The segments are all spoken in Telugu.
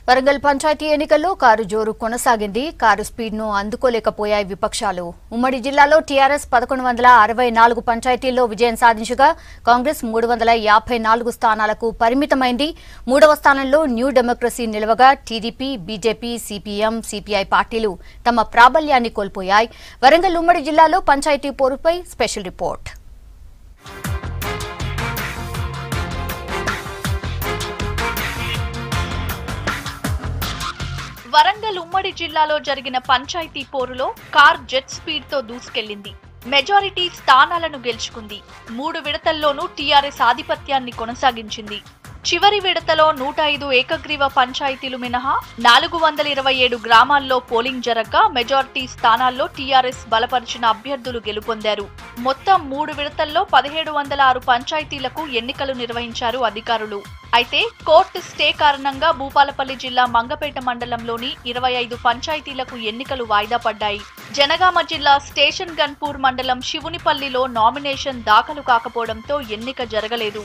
వరంగల్ పంచాయతీ ఎన్నికల్లో కారు జోరు కొనసాగింది కారు స్పీడ్ను అందుకోలేకపోయాయి విపక్షాలు ఉమ్మడి జిల్లాలో టీఆర్ఎస్ పదకొండు వందల అరవై నాలుగు పంచాయతీల్లో విజయం సాధించగా కాంగ్రెస్ మూడు వందల యాభై నాలుగు స్థానాలకు పరిమితమైంది మూడవ స్థానంలో న్యూ డెమోక్రసీ నిలవగా టీడీపీ బీజేపీ సిపిఎం సిపిఐ పార్టీలు తమ ప్రాబల్యాన్ని కోల్పోయాయి వరంగల్ ఉమ్మడి జిల్లాలో పంచాయతీ పోరుపై స్పెషల్ రిపోర్ట్ వరంగల్ ఉమ్మడి జిల్లాలో జరిగిన పంచాయతీ పోరులో కార్ జెట్ స్పీడ్ తో దూసుకెళ్లింది మెజారిటీ స్థానాలను గెలుచుకుంది మూడు విడతల్లోనూ టీఆర్ఎస్ ఆధిపత్యాన్ని కొనసాగించింది చివరి విడతలో నూట ఐదు ఏకగ్రీవ పంచాయతీలు మినహా నాలుగు వందల ఇరవై ఏడు గ్రామాల్లో పోలింగ్ జరగగా మెజారిటీ స్థానాల్లో టీఆర్ఎస్ బలపరిచిన అభ్యర్థులు గెలుపొందారు మొత్తం మూడు విడతల్లో పదిహేడు వందల ఆరు పంచాయతీలకు ఎన్నికలు నిర్వహించారు అధికారులు అయితే కోర్టు స్టే కారణంగా భూపాలపల్లి జిల్లా మంగపేట మండలంలోని ఇరవై ఐదు పంచాయతీలకు ఎన్నికలు వాయిదా పడ్డాయి జనగామ జిల్లా స్టేషన్ గన్పూర్ మండలం శివునిపల్లిలో నామినేషన్ దాఖలు కాకపోవడంతో ఎన్నిక జరగలేదు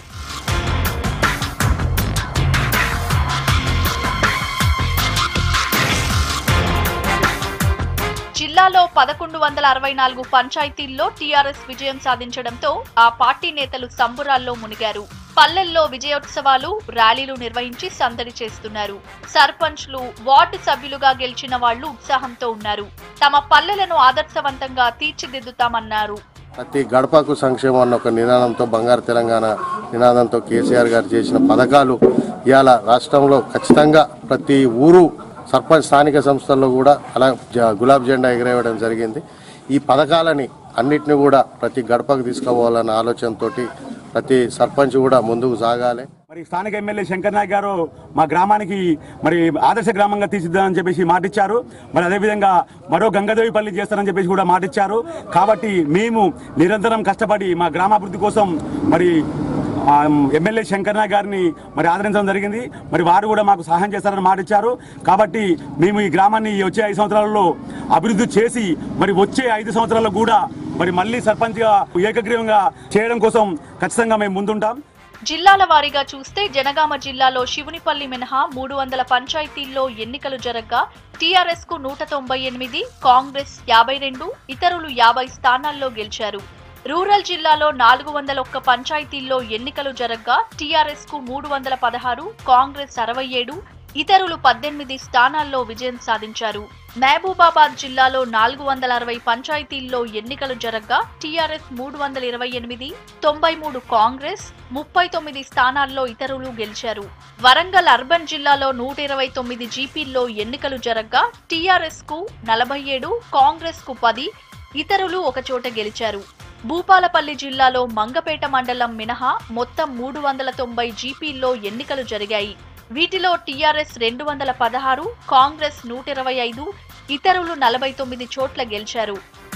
జిల్లాలో పదకొండు వందల అరవై నాలుగు పంచాయతీల్లో టీఆర్ఎస్ విజయం సాధించడంతో ఆ పార్టీ నేతలు సంబురాల్లో మునిగారు పల్లెల్లో విజయోత్సవాలు ర్యాలీలు నిర్వహించి సందడి చేస్తున్నారు సర్పంచ్లు వార్డు సభ్యులుగా గెలిచిన వాళ్లు ఉత్సాహంతో ఉన్నారు తమ పల్లెలను ఆదర్శవంతంగా తీర్చిదిద్దుతామన్నారు ప్రతి గడపకు సంక్షేమం అన్న ఒక నినాదంతో బంగారు తెలంగాణ నినాదంతో కేసీఆర్ గారు చేసిన పథకాలు ఇవాళ రాష్ట్రంలో ఖచ్చితంగా ప్రతి ఊరు సర్పంచ్ స్థానిక సంస్థల్లో కూడా అలా జ- గులాబీ జెండా ఎగరేయడం జరిగింది ఈ పథకాలని అన్నిటిని కూడా ప్రతి గడపకు తీసుకుపోవాలన్న ఆలోచనతోటి ప్రతి సర్పంచ్ కూడా ముందుకు సాగాలి మరి స్థానిక ఎమ్మెల్యే శంకర్ నాయక్ గారు మా గ్రామానికి మరి ఆదర్శ గ్రామంగా తీర్చిద్దామని చెప్పేసి మాటిచ్చారు మరి అదేవిధంగా మరో గంగాదేవిపల్లి చేస్తారని చెప్పేసి కూడా మాటిచ్చారు కాబట్టి మేము నిరంతరం కష్టపడి మా గ్రామాభివృద్ధి కోసం మరి ఆ, ఎమ్మెల్యే శంకర్ నాయక్ గారిని మరి ఆదరించడం జరిగింది మరి వారు కూడా మాకు సహాయం చేస్తారని మాట ఇచ్చారు కాబట్టి మేము ఈ గ్రామాన్ని ఈ వచ్చే ఐదు సంవత్సరాలలో అభివృద్ధి చేసి మరి వచ్చే ఐదు సంవత్సరాల్లో కూడా మరి మళ్ళీ సర్పంచ్గా ఏకగ్రీవంగా చేయడం కోసం ఖచ్చితంగా మేము ముందుంటాం జిల్లాల వారీగా చూస్తే జనగామ జిల్లాలో శివునిపల్లి మినహా మూడు వందల పంచాయతీల్లో ఎన్నికలు జరగ్గా టీఆర్ఎస్ కు నూట తొంభై ఎనిమిది కాంగ్రెస్ యాభై రెండు ఇతరులు యాభై స్థానాల్లో గెలిచారు రూరల్ జిల్లాలో నాలుగు వందల ఒక్క పంచాయతీల్లో ఎన్నికలు జరగ్గా టీఆర్ఎస్ కు మూడు వందల పదహారు కాంగ్రెస్ అరవై ఏడు ఇతరులు పద్దెనిమిది స్థానాల్లో విజయం సాధించారు మహబూబాబాద్ జిల్లాలో నాలుగు వందల అరవై పంచాయతీల్లో ఎన్నికలు జరగ్గా టీఆర్ఎస్ మూడు వందల ఇరవై ఎనిమిది తొంభై మూడు కాంగ్రెస్ ముప్పై తొమ్మిది స్థానాల్లో ఇతరులు గెలిచారు వరంగల్ అర్బన్ జిల్లాలో నూట ఇరవై తొమ్మిది జీపీల్లో ఎన్నికలు జరగ్గా టీఆర్ఎస్ కు నలభై ఏడు కాంగ్రెస్ కు పది ఇతరులు ఒకచోట గెలిచారు భూపాలపల్లి జిల్లాలో మంగపేట మండలం మినహా మొత్తం మూడు వందల తొంభై జీపీల్లో ఎన్నికలు జరిగాయి వీటిలో టీఆర్ఎస్ రెండు వందల పదహారు కాంగ్రెస్ నూట ఇరవై ఐదు ఇతరులు నలభై తొమ్మిది చోట్ల గెలిచారు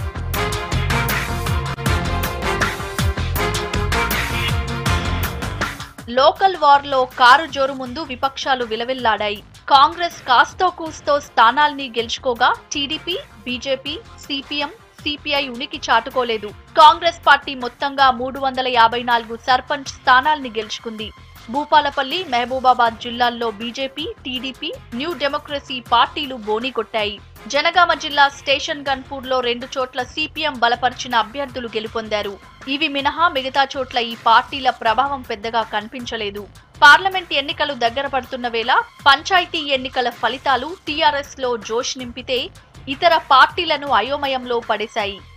లోకల్ వార్లో కారు జోరు ముందు విపక్షాలు విలవిల్లాడాయి కాంగ్రెస్ కాస్తో కూస్తో స్థానాల్ని గెలుచుకోగా టీడీపీ బీజేపీ సిపిఎం సిపిఐ ఉనికి చాటుకోలేదు కాంగ్రెస్ పార్టీ మొత్తంగా మూడు వందల యాభై నాలుగు సర్పంచ్ స్థానాల్ని గెలుచుకుంది భూపాలపల్లి మహబూబాబాద్ జిల్లాల్లో బీజేపీ టీడీపీ న్యూ డెమోక్రసీ పార్టీలు బోని కొట్టాయి జనగామ జిల్లా స్టేషన్ గన్పూర్ లో రెండు చోట్ల సిపిఎం బలపరిచిన అభ్యర్థులు గెలుపొందారు ఇవి మినహా మిగతా చోట్ల ఈ పార్టీల ప్రభావం పెద్దగా కనిపించలేదు పార్లమెంట్ ఎన్నికలు దగ్గర పడుతున్న వేళ పంచాయతీ ఎన్నికల ఫలితాలు టీఆర్ఎస్ లో జోష్ నింపితే ఇతర పార్టీలను అయోమయంలో పడేశాయి